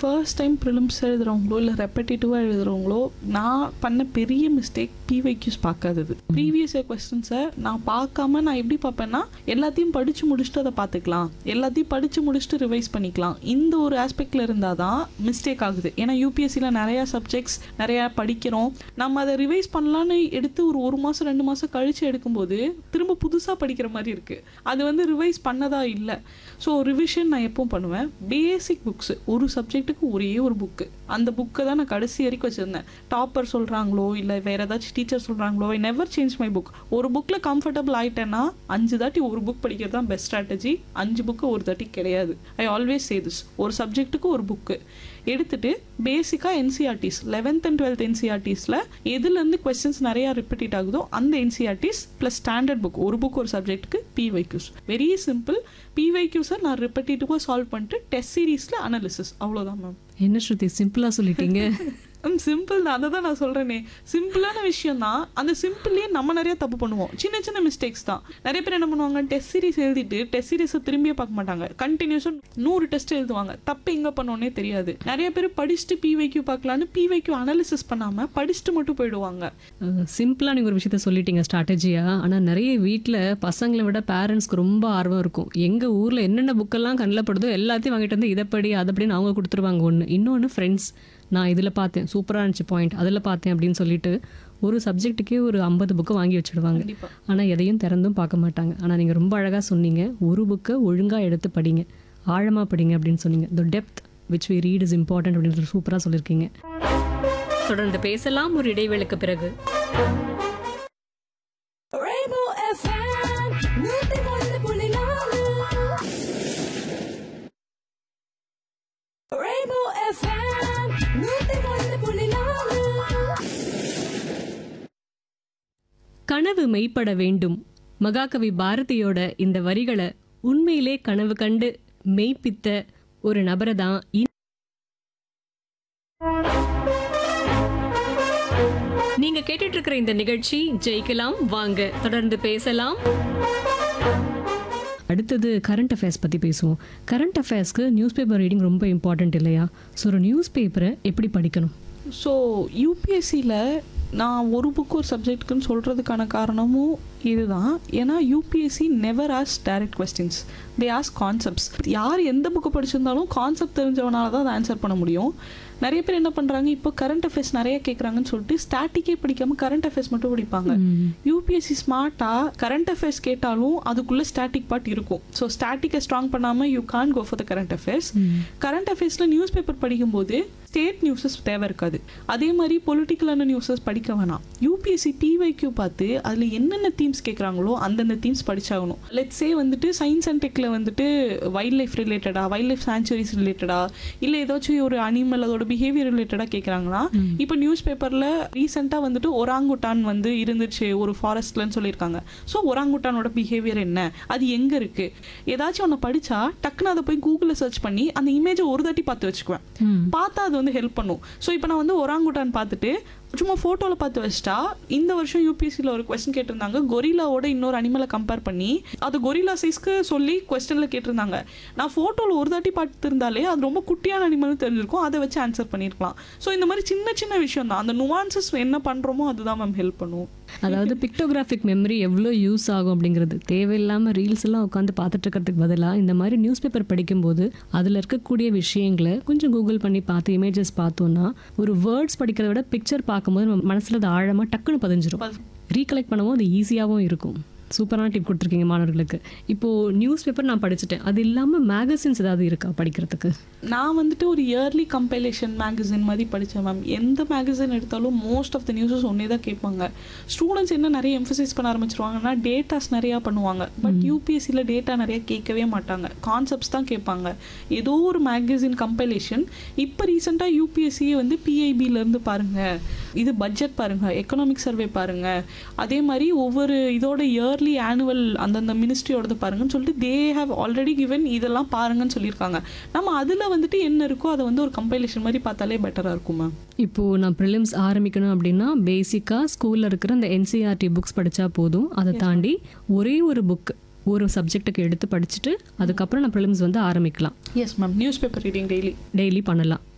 First time prelims எழுதுறவங்களோ இல்லை ரெப்படேட்டிவாக எழுதுறவங்களோ நான் பண்ண பெரிய மிஸ்டேக் பிவைக்யூஸ் பார்க்காதது ப்ரீவியஸ் இயர் கொஸ்டின்ஸை நான் பார்க்காம நான் எப்படி பார்ப்பேன்னா எல்லாத்தையும் படித்து முடிச்சுட்டு அதை பார்த்துக்கலாம் எல்லாத்தையும் படித்து முடிச்சுட்டு ரிவைஸ் பண்ணிக்கலாம் இந்த ஒரு ஆஸ்பெக்டில் இருந்தால் தான் மிஸ்டேக் ஆகுது ஏன்னா யூபிஎஸ்சியில் நிறையா சப்ஜெக்ட்ஸ் நிறையா படிக்கிறோம் நம்ம அதை ரிவைஸ் பண்ணலான்னு எடுத்து ஒரு ஒரு மாதம் ரெண்டு மாதம் கழித்து எடுக்கும்போது திரும்ப புதுசாக படிக்கிற மாதிரி இருக்குது அது வந்து ரிவைஸ் பண்ணதா இல்லை ஸோ ரிவிஷன் நான் எப்பவும் பண்ணுவேன் பேசிக் புக்ஸ் ஒரு சப்ஜெக்ட்டுக்கு ஒரே ஒரு புக்கு அந்த புக்கை தான் நான் கடைசி வரைக்கும் வச்சுருந்தேன் டாப்பர் சொல்கிறாங்களோ இல்லை வேறு ஏதாச்சும் டீச்சர் சொல்கிறாங்களோ I never change my book ஒரு புக்கில் கம்ஃபர்டபுள் ஆயிட்டேன்னா அஞ்சு தாட்டி ஒரு புக் படிக்கிறது தான் பெஸ்ட் ஸ்ட்ராட்டஜி அஞ்சு புக்கு ஒரு தாட்டி கிடையாது ஐ ஆல்வேஸ் சே திஸ் ஒரு சப்ஜெக்ட்டுக்கு ஒரு புக்கு எடுத்துட்டு பேசிக்காக என்சிஆர்டிஸ் லெவன்த் அண்ட் டுவெல்த் என்சிஆர்டிஸில் எதுலேருந்து கொஸ்டின்ஸ் நிறையா ரிப்பீட் ஆகுதோ அந்த என்சிஆர்டிஸ் ப்ளஸ் ஸ்டாண்டர்ட் புக் ஒரு புக் ஒரு சப்ஜெக்ட்டுக்கு பிவைக்யூஸ் வெரி சிம்பிள் பிவைக்யூஸை நான் ரிப்பீட்டிவாக சால்வ் பண்ணிட்டு டெஸ்ட் சீரீஸில் அனாலிசிஸ் அவ்வளோதான் மேம் என்ன ஸ்ருதி சிம்பிளா சொல்லிட்டீங்க சிம்பிள் தான் அதை தான் நான் சொல்கிறேனே சிம்பிளான விஷயம் தான் அந்த சிம்பிள்லேயே நம்ம நிறைய தப்பு பண்ணுவோம் சின்ன சின்ன மிஸ்டேக்ஸ் தான் நிறைய பேர் என்ன பண்ணுவாங்க டெஸ்ட் சீரிஸ் எழுதிட்டு டெஸ்ட் சீரிஸை திரும்பியே பார்க்க மாட்டாங்க கண்டினியூஸாக நூறு டெஸ்ட் எழுதுவாங்க தப்பு எங்கே பண்ணோன்னே தெரியாது நிறைய பேர் படிச்சுட்டு பிவைக்யூ பார்க்கலான்னு பிவைக்யூ அனாலிசிஸ் பண்ணாமல் படிச்சுட்டு மட்டும் போயிடுவாங்க சிம்பிளா நீங்க ஒரு விஷயத்த சொல்லிட்டீங்க ஸ்ட்ராட்டஜியா ஆனா நிறைய வீட்ல பசங்களை விட பேரண்ட்ஸ்க்கு ரொம்ப ஆர்வம் இருக்கும் எங்க ஊர்ல என்னென்ன புக்கெல்லாம் கண்ணில் படுதோ எல்லாத்தையும் வாங்கிட்டு வந்து இதை படி அதை படின்னு அவங்க கொடுத்துருவாங்க ஒன்று இன்னொன்று ஃப்ரெண்ட்ஸ் நான் இதில் பார்த்தேன் சூப்பராக இருந்துச்சு பாயிண்ட் அதில் பார்த்தேன் அப்படின்னு சொல்லிட்டு ஒரு சப்ஜெக்ட்டுக்கே ஒரு ஐம்பது புக்கு வாங்கி வச்சுடுவாங்க கண்டிப்பா. ஆனால் எதையும் திறந்தும் பார்க்க மாட்டாங்க ஆனால் நீங்கள் ரொம்ப அழகாக சொன்னீங்க ஒரு புக்கை ஒழுங்காக எடுத்து படிங்க ஆழமாக படிங்க அப்படின்னு சொன்னீங்க the depth which we read is important அப்படின்னு சூப்பராக சொல்லியிருக்கீங்க தொடர்ந்து பேசலாம் ஒரு இடைவேளைக்கு பிறகு Rainbow FM, நூத்தி ஒன்று புள்ளி நாலு. Rainbow FM, நூத்தி ஒன்று புள்ளி நாலு. கனவு மெய்ப்பட வேண்டும் மகாகவி பாரதியோட இந்த வரிகளை உண்மையிலே கனவு கண்டு மெய்ப்பித்த ஒரு நபரை தான் இ- நீங்க கேட்டுட்டு இருக்கிற இந்த நிகழ்ச்சி ஜெயிக்கலாம் வாங்க தொடர்ந்து பேசலாம் அடுத்தது கரண்ட் அஃபேர்ஸ் பற்றி பேசுவோம் கரண்ட் அஃபேர்ஸ்க்கு நியூஸ் பேப்பர் ரீடிங் ரொம்ப இம்பார்ட்டன்ட் இல்லையா ஸோ ஒரு நியூஸ் பேப்பரை எப்படி படிக்கணும் ஸோ யூபிஎஸ்சியில் நான் ஒரு புக் ஒரு சப்ஜெக்ட்டுக்குன்னு சொல்கிறதுக்கான காரணமும் இதுதான் ஏன்னா UPSC never as direct questions தே ஆஸ் கான்செப்ட்ஸ் யார் எந்த புக்கு படிச்சிருந்தாலும் கான்செப்ட் தெரிஞ்சவனால தான் அதை ஆன்சர் பண்ண முடியும் நிறைய பேர் என்ன பண்ணுறாங்க இப்போ கரண்ட் அஃபேர்ஸ் நிறைய கேட்குறாங்கன்னு சொல்லிட்டு ஸ்டாட்டிக்கே படிக்காமல் கரண்ட் அஃபேர்ஸ் மட்டும் படிப்பாங்க யூபிஎஸ்சி ஸ்மார்ட்டாக கரண்ட் அஃபேர்ஸ் கேட்டாலும் அதுக்குள்ளே ஸ்டாட்டிக் பார்ட் இருக்கும் ஸோ ஸ்டாட்டிக்கை ஸ்ட்ராங் பண்ணாமல் you can go for the current affairs current அஃபேர்ஸில் நியூஸ் பேப்பர் படிக்கும்போது ஸ்டேட் நியூஸஸ் தேவை இருக்காது அதே மாதிரி பொலிட்டிக்கலான நியூஸஸ் படிக்க வேணாம் யூபிஎஸ்சி பிவைக்யூ பார்த்து அதில் என்னென்ன தீம்ஸ் கேட்குறாங்களோ அந்தந்த தீம்ஸ் படிச்சாகணும் லெட்ஸ் சே வந்துட்டு சயின்ஸ் அண்ட் டெக்கில் வந்துட்டு வைல்ட் லைஃப் ரிலேட்டடா வைல்ட் லைஃப் சாங்சுரிஸ் ரிலேட்டடா இல்லை ஏதாச்சும் ஒரு அனிமல் அதோட பிஹேவியர் ரிலேட்டடாக கேட்குறாங்கன்னா இப்போ நியூஸ் பேப்பரில் ரீசெண்டாக வந்துட்டு ஒராங்குட்டான் வந்து இருந்துச்சு ஒரு ஃபாரஸ்ட்லன்னு சொல்லியிருக்காங்க ஸோ ஒராங்குட்டானோட பிஹேவியர் என்ன அது எங்கே இருக்குது ஏதாச்சும் ஒன்று படித்தா டக்குன்னு அதை போய் கூகுளில் சர்ச் பண்ணி அந்த இமேஜை ஒரு தாட்டி பார்த்து வச்சுக்குவேன் பார்த்தா அது வந்து ஹெல்ப் பண்ணும் ஸோ இப்போ நான் வந்து ஒராங்குட்டான் பார்த்துட்டு சும்மா ஃபோட்டோவில் பார்த்து வச்சிட்டா இந்த வருஷம் யூபிஎஸ்சியில் ஒரு கொஸ்டின் கேட்டிருந்தாங்க கொரிலாவோட இன்னொரு அனிமலை கம்பேர் பண்ணி அது கொரிலா சைஸ்க்கு சொல்லி கொஸ்டினில் கேட்டிருந்தாங்க நான் ஃபோட்டோவில் ஒரு தாட்டி பார்த்துருந்தாலே அது ரொம்ப குட்டியான அனிமல்னு தெரிஞ்சிருக்கும் அதை வச்சு ஆன்சர் பண்ணியிருக்கலாம் ஸோ இந்த மாதிரி சின்ன சின்ன விஷயம் தான் அந்த நுவான்சஸ் என்ன பண்ணுறோமோ அதுதான் மேம் ஹெல்ப் பண்ணும் அதாவது பிக்டோகிராஃபிக் மெமரி எவ்வளோ யூஸ் ஆகும் அப்படிங்கிறது தேவையில்லாமல் ரீல்ஸ் எல்லாம் உட்காந்து பார்த்துட்டு இருக்கிறதுக்கு பதிலாக இந்த மாதிரி நியூஸ் பேப்பர் படிக்கும்போது அதில் இருக்கக்கூடிய விஷயங்களை கொஞ்சம் கூகுள் பண்ணி பார்த்து இமேஜஸ் பார்த்தோன்னா ஒரு வேர்ட்ஸ் படிக்கிறத விட பிக்சர் பார்க்கும்போது நம்ம மனசில் அது ஆழமாக டக்குன்னு பதிஞ்சிரும் ரீகலெக்ட் பண்ணவும் அது ஈஸியாகவும் இருக்கும் சூப்பரான டிப் கொடுத்துருக்கீங்க மாணவர்களுக்கு இப்போது நியூஸ் பேப்பர் நான் படிச்சுட்டேன் அது இல்லாமல் மேகசின்ஸ் ஏதாவது இருக்கா படிக்கிறதுக்கு நான் வந்துட்டு ஒரு இயர்லி கம்பைலேஷன் மேகசின் மாதிரி படித்தேன் மேம் எந்த மேகசின் எடுத்தாலும் மோஸ்ட் ஆஃப் த நியூஸஸ் ஒன்றே தான் கேட்பாங்க ஸ்டூடெண்ட்ஸ் என்ன நிறைய எம்ஃபசைஸ் பண்ண ஆரம்பிச்சிருவாங்கன்னா டேட்டாஸ் நிறையா பண்ணுவாங்க பட் யூபிஎஸ்சியில் டேட்டா நிறைய கேட்கவே மாட்டாங்க கான்செப்ட்ஸ் தான் கேட்பாங்க ஏதோ ஒரு மேகசின் கம்பைலேஷன் இப்போ ரீசெண்டாக யூபிஎஸ்சியே வந்து பிஐபியிலேருந்து பாருங்கள் இது பட்ஜெட் பாருங்கள் எக்கனாமிக் சர்வே பாருங்கள் அதே மாதிரி ஒவ்வொரு இதோட இயர்லி ஆனுவல் அந்தந்த மினிஸ்ட்ரியோடது பாருங்கன்னு சொல்லிட்டு தே ஹேவ் ஆல்ரெடி கிவன் இதெல்லாம் பாருங்கன்னு சொல்லியிருக்காங்க நம்ம அதில் வந்துட்டு என்ன இருக்கோ அதை வந்து ஒரு கம்பைலேஷன் மாதிரி பார்த்தாலே பெட்டராக இருக்கும் மேம் இப்போது நான் ப்ரிலிம்ஸ் ஆரம்பிக்கணும் அப்படின்னா பேசிக்காக ஸ்கூலில் இருக்கிற அந்த என்சிஆர்டி புக்ஸ் படித்தா போதும் அதை தாண்டி ஒரே ஒரு புக் ஒரு சப்ஜெக்ட்டுக்கு எடுத்து படிச்சுட்டு அதுக்கப்புறம் நான் ப்ரிலிம்ஸ் வந்து ஆரம்பிக்கலாம் yes ma'am news paper reading daily daily பண்ணலாம்